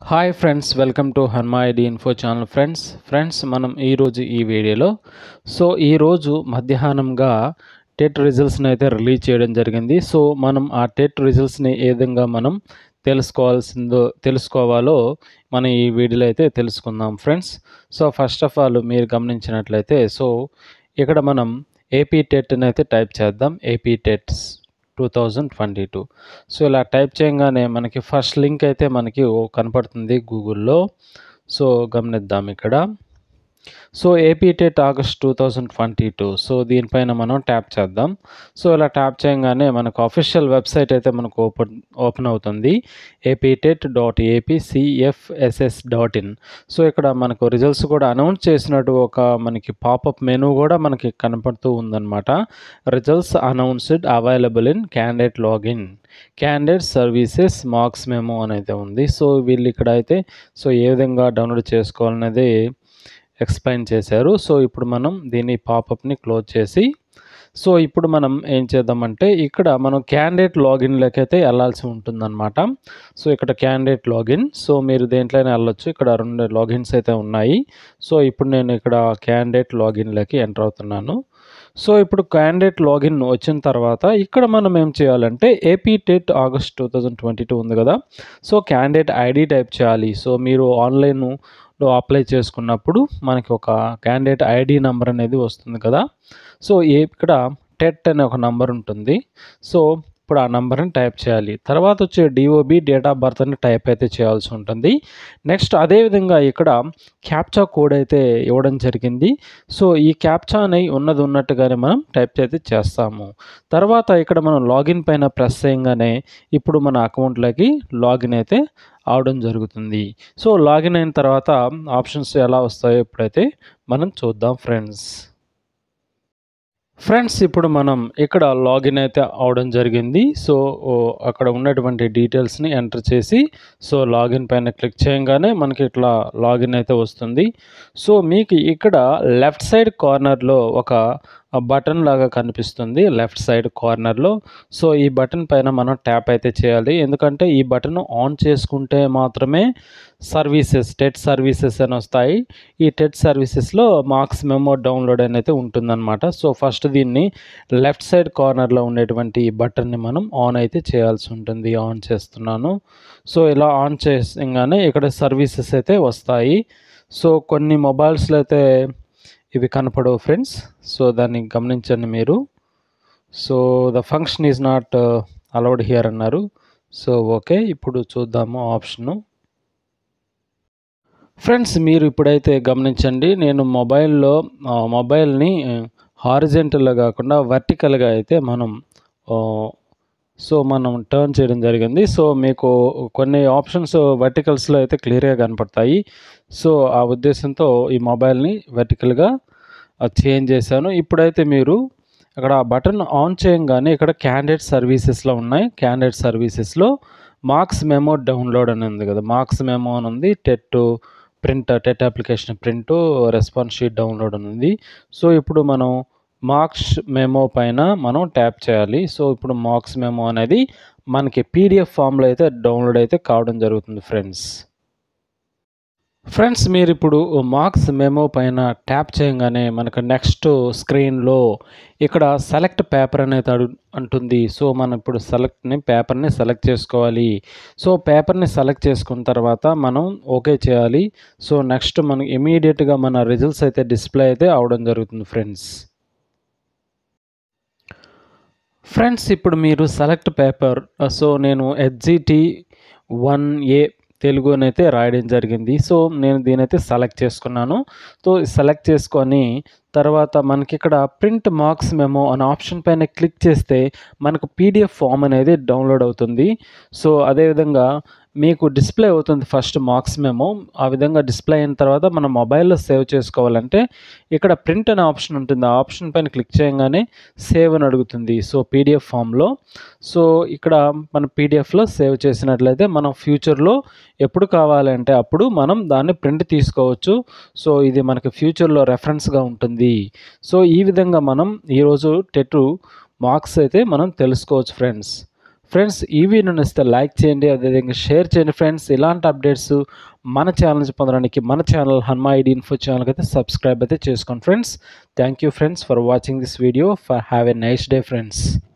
hi friends welcome to హన్మాయిడి info channel friends friends మనం ఈరోజు ఈ వీడియోలో సో ఈరోజు మధ్యాహ్నంగా టెట్ రిజల్ట్స్ని అయితే రిలీజ్ చేయడం జరిగింది సో మనం ఆ టెట్ రిజల్ట్స్ని ఏ విధంగా మనం తెలుసుకోవాల్సిందో తెలుసుకోవాలో మనం ఈ వీడియోలో అయితే తెలుసుకుందాం friends so first of all మీరు గమనించినట్లయితే సో ఇక్కడ మనం ఏపీ టెట్ని అయితే టైప్ చేద్దాం AP TETs two thousand twenty two so ఇలా టైప్ చేయగానే మనకి ఫస్ట్ లింక్ అయితే మనకి ఓ కనపడుతుంది గూగుల్లో సో గమనిద్దాం ఇక్కడ so AP TET August two thousand twenty two so దీనిపైన మనం ట్యాప్ చేద్దాం సో ఇలా ట్యాప్ చేయగానే మనకు అఫీషియల్ వెబ్సైట్ అయితే మనకు ఓపెన్ ఓపెన్ అవుతుంది AP TET dot AP CFSS dot in so ఇక్కడ మనకు రిజల్ట్స్ కూడా అనౌన్స్ చేసినట్టు ఒక మనకి పాపప్ మెనూ కూడా మనకి కనపడుతూ ఉందన్నమాట results announced available in candidate login candidate services marks memo అనేది ఉంది సో వీళ్ళు ఇక్కడ అయితే సో ఏ విధంగా డౌన్లోడ్ చేసుకోవాలనేది ఎక్స్ప్లెయిన్ చేశారు సో ఇప్పుడు మనం దీని పాపప్ని క్లోజ్ చేసి సో ఇప్పుడు మనం ఏం చేద్దామంటే ఇక్కడ మనం క్యాండిడేట్ లాగిన్లోకి అయితే వెళ్ళాల్సి ఉంటుందన్నమాట సో ఇక్కడ క్యాండిడేట్ లాగిన్ సో మీరు దేంట్లోనే వెళ్ళొచ్చు ఇక్కడ రెండు లాగిన్స్ అయితే ఉన్నాయి సో ఇప్పుడు నేను ఇక్కడ క్యాండిడేట్ లాగిన్లోకి ఎంటర్ అవుతున్నాను సో ఇప్పుడు క్యాండిడేట్ లాగిన్ వచ్చిన తర్వాత ఇక్కడ మనం ఏం చేయాలంటే AP TET August two thousand twenty two ఉంది కదా సో క్యాండిడేట్ ఐడి టైప్ చేయాలి సో మీరు ఆన్లైన్ లో అప్లై చేసుకున్నప్పుడు మనకి ఒక క్యాండిడేట్ ఐడి నెంబర్ అనేది వస్తుంది కదా సో ఏ ఇక్కడ టెట్ అనే ఒక నంబర్ ఉంటుంది సో ఇప్పుడు ఆ నెంబర్ని టైప్ చేయాలి తర్వాత వచ్చే డిఓబి డేట్ ఆఫ్ బర్త్ అని టైప్ అయితే చేయాల్సి ఉంటుంది నెక్స్ట్ అదేవిధంగా ఇక్కడ క్యాప్చా కోడ్ అయితే ఇవ్వడం జరిగింది సో ఈ క్యాప్చా అని ఉన్నది ఉన్నట్టుగానే మనం టైప్ అయితే చేస్తాము తర్వాత ఇక్కడ మనం లాగిన్ పైన ప్రెస్ చేయగానే ఇప్పుడు మన అకౌంట్లోకి లాగిన్ అయితే అవడం జరుగుతుంది సో లాగిన్ అయిన తర్వాత ఆప్షన్స్ ఎలా వస్తాయో ఇప్పుడైతే మనం చూద్దాం ఫ్రెండ్స్ ఫ్రెండ్స్ ఇప్పుడు మనం ఇక్కడ లాగిన్ అయితే అవడం జరిగింది సో అక్కడ ఉన్నటువంటి డీటెయిల్స్ని ఎంటర్ చేసి సో లాగిన్ పైన క్లిక్ చేయగానే మనకి ఇట్లా లాగిన్ అయితే వస్తుంది సో మీకు ఇక్కడ లెఫ్ట్ సైడ్ కార్నర్లో ఒక బటన్ లాగా కనిపిస్తుంది లెఫ్ట్ సైడ్ కార్నర్లో సో ఈ బటన్ పైన మనం ట్యాప్ అయితే చేయాలి ఎందుకంటే ఈ బటన్ ఆన్ చేసుకుంటే మాత్రమే సర్వీసెస్ టెట్ సర్వీసెస్ అని వస్తాయి ఈ టెట్ సర్వీసెస్లో మార్క్స్ మెమో డౌన్లోడ్ అని అయితే ఉంటుందన్నమాట సో ఫస్ట్ దీన్ని లెఫ్ట్ సైడ్ కార్నర్లో ఉండేటువంటి ఈ బటన్ని మనం ఆన్ అయితే చేయాల్సి ఉంటుంది ఆన్ చేస్తున్నాను సో ఇలా ఆన్ చేయగానే ఇక్కడ సర్వీసెస్ అయితే వస్తాయి సో కొన్ని మొబైల్స్లో అయితే ఇవి కనపడవు ఫ్రెండ్స్ సో దాన్ని గమనించండి మీరు so the function is not allowed here అన్నారు సో ఓకే ఇప్పుడు చూద్దాము ఆప్షను ఫ్రెండ్స్ మీరు ఇప్పుడైతే గమనించండి నేను మొబైల్లో మొబైల్ని హారిజెంటల్గా కాకుండా వర్టికల్గా అయితే మనం సో మనం టర్న్ చేయడం జరిగింది సో మీకు కొన్ని ఆప్షన్స్ వర్టికల్స్లో అయితే క్లియర్గా కనపడతాయి సో ఆ ఉద్దేశంతో ఈ మొబైల్ని వర్టికల్గా చేంజ్ చేశాను ఇప్పుడైతే మీరు అక్కడ బటన్ ఆన్ చేయగానే ఇక్కడ క్యాండిడేట్ సర్వీసెస్లో ఉన్నాయి క్యాండిడేట్ సర్వీసెస్లో మార్క్స్ మెమో డౌన్లోడ్ అని ఉంది కదా మార్క్స్ మెమో అని ఉంది TET print TET application print response sheet download అని ఉంది సో ఇప్పుడు మనం మార్క్స్ మెమో పైన మనం ట్యాప్ చేయాలి సో ఇప్పుడు మార్క్స్ మెమో అనేది మనకి పీడిఎఫ్ ఫామ్లో అయితే డౌన్లోడ్ అయితే కావడం జరుగుతుంది ఫ్రెండ్స్ ఫ్రెండ్స్ మీరు ఇప్పుడు మార్క్స్ మెమో పైన ట్యాప్ చేయగానే మనకు నెక్స్ట్ స్క్రీన్లో ఇక్కడ సెలెక్ట్ పేపర్ అనేది అడు అంటుంది సో మనం ఇప్పుడు సెలెక్ట్ని పేపర్ని సెలెక్ట్ చేసుకోవాలి సో పేపర్ని సెలెక్ట్ చేసుకున్న తర్వాత మనం ఓకే చేయాలి సో నెక్స్ట్ మనకి ఇమీడియట్గా మన రిజల్ట్స్ అయితే డిస్ప్లే అయితే అవడం జరుగుతుంది ఫ్రెండ్స్ ఫ్రెండ్స్ ఇప్పుడు మీరు సెలెక్ట్ పేపర్ సో నేను హెచ్జిటి వన్ ఏ తెలుగు అని అయితే రాయడం జరిగింది సో నేను దీనైతే సెలెక్ట్ చేసుకున్నాను సో సెలెక్ట్ చేసుకొని తర్వాత మనకి ఇక్కడ ప్రింట్ మార్క్స్ మెమో అనే ఆప్షన్ పైన క్లిక్ చేస్తే మనకు పీడిఎఫ్ ఫామ్ అనేది డౌన్లోడ్ అవుతుంది సో అదేవిధంగా మీకు డిస్ప్లే అవుతుంది ఫస్ట్ మార్క్స్ మెమో ఆ విధంగా డిస్ప్లే అయిన తర్వాత మన మొబైల్లో సేవ్ చేసుకోవాలంటే ఇక్కడ ప్రింట్ అనే ఆప్షన్ ఉంటుంది ఆ ఆప్షన్ పైన క్లిక్ చేయగానే సేవ్ అని అడుగుతుంది సో పీడిఎఫ్ ఫామ్లో సో ఇక్కడ మన పీడిఎఫ్లో సేవ్ చేసినట్లయితే మనం ఫ్యూచర్లో ఎప్పుడు కావాలంటే అప్పుడు మనం దాన్ని ప్రింట్ తీసుకోవచ్చు సో ఇది మనకి ఫ్యూచర్లో రెఫరెన్స్గా ఉంటుంది సో ఈ విధంగా మనం ఈరోజు టెట్ మార్క్స్ అయితే మనం తెలుసుకోవచ్చు ఫ్రెండ్స్ ఫ్రెండ్స్ ఈ వీడియో నచ్చితే లైక్ చేయండి అదేవిధంగా షేర్ చేయండి ఫ్రెండ్స్ ఇలాంటి అప్డేట్స్ మన ఛానల్ నుంచి పొందడానికి మన ఛానల్ హన్మా ఐడి ఇన్ఫో ఛానల్కి అయితే సబ్స్క్రైబ్ అయితే చేసుకోండి friends thank you friends for watching this video for have a nice day friends